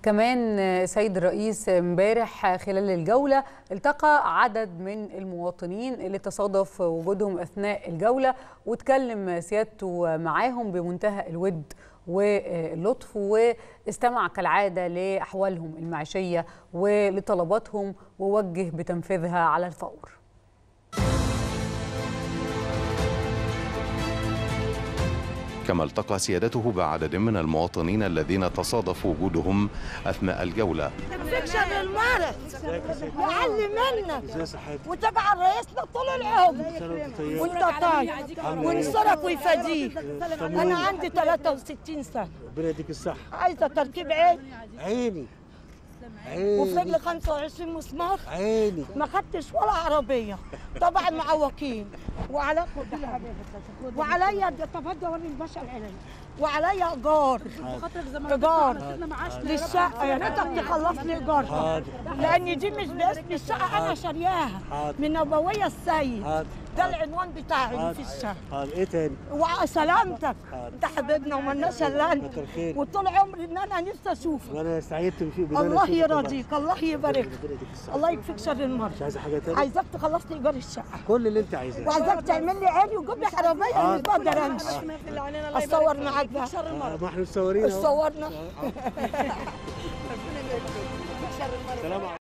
كمان سيد الرئيس امبارح خلال الجولة التقى عدد من المواطنين اللي تصادف وجودهم أثناء الجولة واتكلم سيادته معاهم بمنتهى الود واللطف واستمع كالعادة لأحوالهم المعيشية ولطلباتهم ووجه بتنفيذها على الفور كما التقى سيادته بعدد من المواطنين الذين تصادف وجودهم أثناء الجولة تكشف المرض وعلي منك وتبع رئيسنا طول العمر وانت طيب وانصرف ويفديك انا عندي 63 سنه ربنا يديك الصحة عايزه تركيب عين عيني وفي عيني رجلي 25 مسمار عيني ما خدتش ولا عربيه طبعا معوقين وعلى وعليا تفضل وري الباشا العلمي وعليا ايجار ايجار للشقه يا ريتك تخلص لي ايجارها حاضر لان دي مش باسم الشقه انا شارياها حاضر. من ابويا السيد حاضر. ده العنوان بتاعي اللي حاضر في الشقه حاضر ايه تاني وسلامتك حاضر. انت حبيبنا ومالناش الا انت كتر خير. وطول عمري ان انا نفسي اشوفك وانا سعيدت بشيء بدون الله أشوفك يرضيك الله يبارك ربنا يديك الصحة الله يكفيك شر المرض مش عايزة حاجة تاني عايزاك تخلص لي ايجار الشقه كل اللي انت عايزاه وعايزاك تعمل لي عيني وتجيب لي عربيه مش بقدر امشي اتصور معاك بقى آه، ما احنا مصورين اهو صورنا سلام عليكم